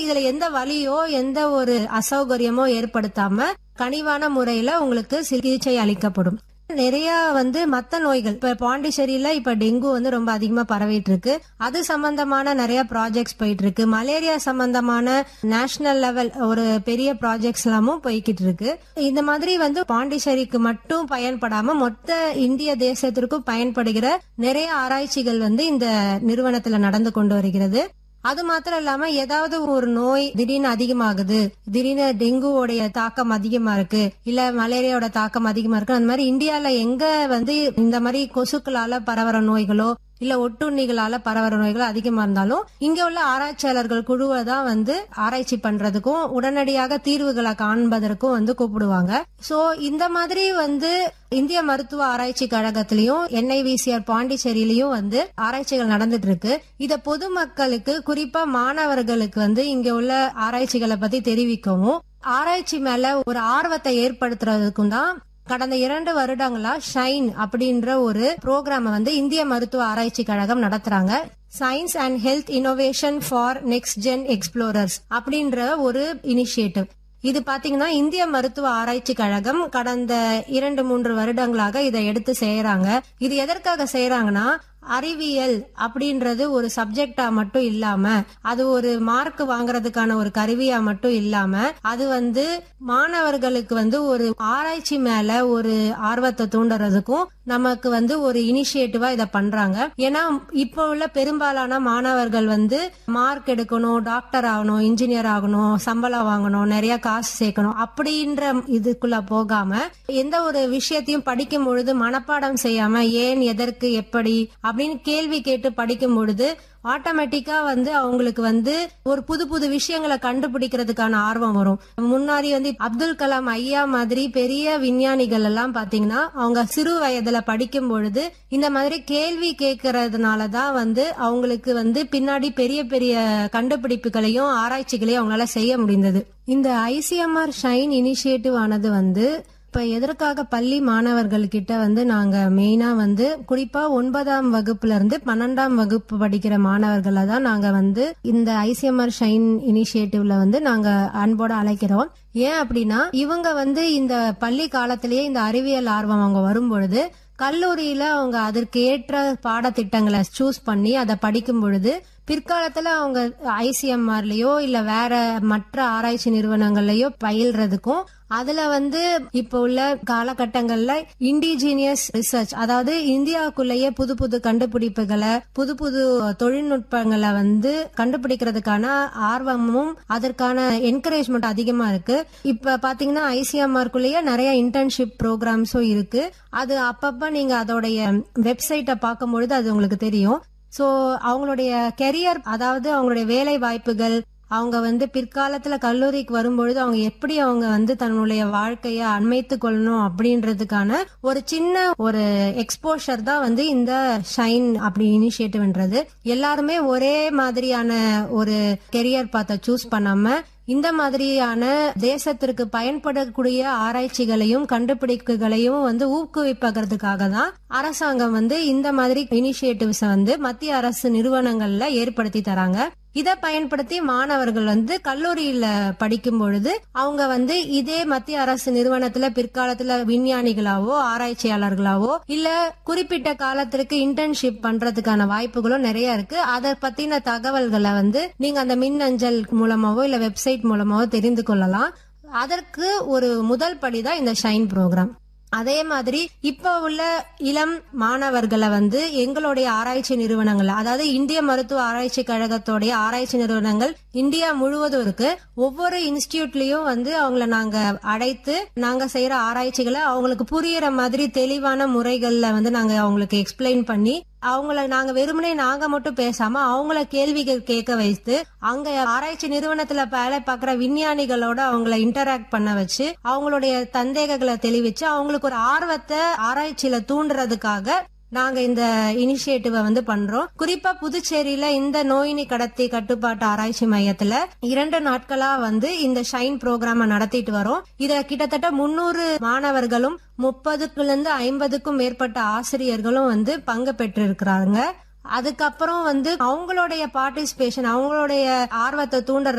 இதுல எந்த வலியோ எந்த ஒரு அசௌகரியமோ ஏற்படுத்தாம கனிவான முறையில உங்களுக்கு சிகிச்சை அளிக்கப்படும் நிறைய வந்து மத்த நோய்கள் இப்ப பாண்டிச்சேரியில இப்ப டெங்கு வந்து ரொம்ப அதிகமா பரவிட்டு இருக்கு அது சம்பந்தமான நிறைய ப்ராஜெக்ட்ஸ் போயிட்டு இருக்கு மலேரியா சம்பந்தமான நேஷனல் லெவல் ஒரு பெரிய ப்ராஜெக்ட்ஸ் எல்லாமும் போய்கிட்டு இருக்கு இந்த மாதிரி வந்து பாண்டிச்சேரிக்கு மட்டும் பயன்படாம மொத்த இந்திய தேசத்திற்கும் பயன்படுகிற நிறைய ஆராய்ச்சிகள் வந்து இந்த நிறுவனத்துல நடந்து கொண்டு வருகிறது அது மாத்திரம் இல்லாம ஏதாவது ஒரு நோய் திடீர்னு அதிகமாகுது திடீர்னு டெங்குவோடைய தாக்கம் அதிகமா இருக்கு இல்ல மலேரியாவோட தாக்கம் அதிகமா இருக்கு அந்த மாதிரி இந்தியால எங்க வந்து இந்த மாதிரி கொசுக்களால பரவற நோய்களோ இல்ல ஒட்டுண்ணிகளால பரவற நோய்கள் அதிகமா இருந்தாலும் இங்க உள்ள ஆராய்ச்சியாளர்கள் குழுவை தான் வந்து ஆராய்ச்சி பண்றதுக்கும் உடனடியாக தீர்வுகளை காண்பதற்கும் வந்து கூப்பிடுவாங்க சோ இந்த மாதிரி வந்து இந்திய மருத்துவ ஆராய்ச்சி கழகத்திலயும் என்ஐவிசிஆர் பாண்டிச்சேரியிலயும் வந்து ஆராய்ச்சிகள் நடந்துட்டு இருக்கு இத பொதுமக்களுக்கு குறிப்பா மாணவர்களுக்கு வந்து இங்க உள்ள ஆராய்ச்சிகளை பத்தி தெரிவிக்கவும் ஆராய்ச்சி மேல ஒரு ஆர்வத்தை ஏற்படுத்துறதுக்கும் தான் கடந்த இரண்டு வருடங்களா ஷைன் அப்படின்ற ஒரு ப்ரோக்ராம வந்து இந்திய மருத்துவ ஆராய்ச்சி கழகம் நடத்துறாங்க science and health innovation for next gen explorers அப்படின்ற ஒரு இனிஷியேட்டிவ் இது பாத்தீங்கன்னா இந்திய மருத்துவ ஆராய்ச்சி கழகம் கடந்த இரண்டு மூன்று வருடங்களாக இதை எடுத்து செய்யறாங்க இது எதற்காக செய்யறாங்கன்னா அறிவியல் அப்படின்றது ஒரு சப்ஜெக்டா மட்டும் இல்லாம அது ஒரு மார்க் வாங்குறதுக்கான ஒரு கருவியா மட்டும் இல்லாம அது வந்து மாணவர்களுக்கு வந்து ஒரு ஆராய்ச்சி மேல ஒரு ஆர்வத்தை தூண்டுறதுக்கும் நமக்கு வந்து ஒரு இனிஷியேட்டிவா இத பண்றாங்க ஏன்னா இப்போ உள்ள பெரும்பாலான மாணவர்கள் வந்து மார்க் எடுக்கணும் டாக்டர் ஆகணும் இன்ஜினியர் ஆகணும் சம்பளம் வாங்கணும் நிறைய காசு சேர்க்கணும் அப்படின்ற இதுக்குள்ள போகாம எந்த ஒரு விஷயத்தையும் படிக்கும் பொழுது மனப்பாடம் செய்யாம ஏன் எதற்கு எப்படி அப்படின்னு கேள்வி கேட்டு படிக்கும் பொழுது ஆட்டோமேட்டிக்கா வந்து அவங்களுக்கு வந்து ஒரு புது புது விஷயங்களை கண்டுபிடிக்கிறதுக்கான ஆர்வம் வரும் முன்னாடி வந்து அப்துல் கலாம் ஐயா மாதிரி பெரிய விஞ்ஞானிகள் எல்லாம் பாத்தீங்கன்னா அவங்க சிறு வயதுல படிக்கும் பொழுது இந்த மாதிரி கேள்வி கேட்கறதுனாலதான் வந்து அவங்களுக்கு வந்து பின்னாடி பெரிய பெரிய கண்டுபிடிப்புகளையும் ஆராய்ச்சிகளையும் அவங்களால செய்ய முடிந்தது இந்த ஐசிஎம்ஆர் ஷைன் இனிஷியேட்டிவ் ஆனது வந்து இப்ப எதற்காக பள்ளி மாணவர்கள் கிட்ட வந்து நாங்க மெயினா வந்து குறிப்பா ஒன்பதாம் வகுப்புல இருந்து பன்னெண்டாம் வகுப்பு படிக்கிற மாணவர்களை தான் நாங்க வந்து இந்த ஐசிஎம்ஆர் ஷைன் இனிஷியேட்டிவ்ல வந்து நாங்க அன்போட அழைக்கிறோம் ஏன் அப்படின்னா இவங்க வந்து இந்த பள்ளி காலத்திலேயே இந்த அறிவியல் ஆர்வம் அவங்க வரும்பொழுது கல்லூரியில அவங்க அதற்கு ஏற்ற பாடத்திட்டங்களை சூஸ் பண்ணி அதை படிக்கும் பொழுது பிற்காலத்துல அவங்க ஐசிஎம்ஆர்லயோ இல்ல வேற மற்ற ஆராய்ச்சி நிறுவனங்கள்லயோ பயில்றதுக்கும் அதுல வந்து இப்ப உள்ள காலகட்டங்கள்ல இண்டிஜீனியஸ் ரிசர்ச் அதாவது இந்தியாவுக்குள்ளேயே புது புது கண்டுபிடிப்புகளை புது புது தொழில்நுட்பங்களை வந்து கண்டுபிடிக்கிறதுக்கான ஆர்வமும் அதற்கான என்கரேஜ்மெண்ட் அதிகமா இருக்கு இப்ப பாத்தீங்கன்னா ஐசிஎம்ஆர்க்குள்ளேயே நிறைய இன்டர்ன்ஷிப் ப்ரோக்ராம்ஸும் இருக்கு அது அப்பப்ப நீங்க அதோடைய வெப்சைட்டை பார்க்கும் பொழுது அது உங்களுக்கு தெரியும் சோ அவங்களுடைய கெரியர் அதாவது அவங்களுடைய வேலை வாய்ப்புகள் அவங்க வந்து பிற்காலத்துல கல்லூரிக்கு வரும்பொழுது அவங்க எப்படி அவங்க வந்து தன்னுடைய வாழ்க்கைய அண்மைத்து கொள்ளணும் அப்படின்றதுக்கான ஒரு சின்ன ஒரு எக்ஸ்போஷர் தான் வந்து இந்த ஷைன் அப்படி இனிஷியேட்டிவ்ன்றது எல்லாருமே ஒரே மாதிரியான ஒரு கெரியர் பார்த்த சூஸ் பண்ணாம இந்த மாதிரியான தேசத்திற்கு பயன்படக்கூடிய ஆராய்ச்சிகளையும் கண்டுபிடிப்புகளையும் வந்து ஊக்குவிப்பதற்காக தான் அரசாங்கம் வந்து இந்த மாதிரி இனிஷியேட்டிவ்ஸ் வந்து மத்திய அரசு நிறுவனங்கள்ல ஏற்படுத்தி தராங்க இதை பயன்படுத்தி மாணவர்கள் வந்து கல்லூரியில படிக்கும் பொழுது அவங்க வந்து இதே மத்திய அரசு நிறுவனத்துல பிற்காலத்துல விஞ்ஞானிகளாவோ ஆராய்ச்சியாளர்களாவோ இல்ல குறிப்பிட்ட காலத்திற்கு இன்டர்ன்ஷிப் பண்றதுக்கான வாய்ப்புகளும் நிறைய இருக்கு அதை பத்தின தகவல்களை வந்து நீங்க அந்த மின்னஞ்சல் மூலமாவோ இல்ல வெப்சைட் மூலமாவோ தெரிந்து கொள்ளலாம் அதற்கு ஒரு முதல் படிதான் இந்த ஷைன் ப்ரோக்ராம் அதே மாதிரி இப்ப உள்ள இளம் மாணவர்களை வந்து எங்களுடைய ஆராய்ச்சி நிறுவனங்கள் அதாவது இந்திய மருத்துவ ஆராய்ச்சி கழகத்தோடைய ஆராய்ச்சி நிறுவனங்கள் இந்தியா முழுவதும் இருக்கு ஒவ்வொரு இன்ஸ்டிடியூட்லயும் வந்து அவங்கள நாங்க அழைத்து நாங்க செய்யற ஆராய்ச்சிகளை அவங்களுக்கு புரியுற மாதிரி தெளிவான முறைகள்ல வந்து நாங்க அவங்களுக்கு எக்ஸ்பிளைன் பண்ணி அவங்கள நாங்க வெறுமனே நாங்க மட்டும் பேசாம அவங்கள கேள்விகள் கேட்க வைத்து அங்க ஆராய்ச்சி நிறுவனத்துல வேலை பார்க்குற விஞ்ஞானிகளோட அவங்கள இன்டராக்ட் பண்ண வச்சு அவங்களுடைய சந்தேகங்களை தெளிவிச்சு அவங்களுக்கு ஒரு ஆர்வத்தை ஆராய்ச்சியில தூண்டுறதுக்காக நாங்க இந்த இனிஷியேட்டிவ வந்து பண்றோம் குறிப்பா புதுச்சேரியில இந்த நோயினி கடத்தி கட்டுப்பாட்டு ஆராய்ச்சி மையத்துல இரண்டு நாட்களா வந்து இந்த ஷைன் ப்ரோக்ராம நடத்திட்டு வரோம் இத கிட்டத்தட்ட முன்னூறு மாணவர்களும் முப்பதுக்குல இருந்து ஐம்பதுக்கும் மேற்பட்ட ஆசிரியர்களும் வந்து பங்கு பெற்று இருக்கிறாங்க அதுக்கப்புறம் வந்து அவங்களுடைய பார்ட்டிசிபேஷன் அவங்களுடைய ஆர்வத்தை தூண்டுற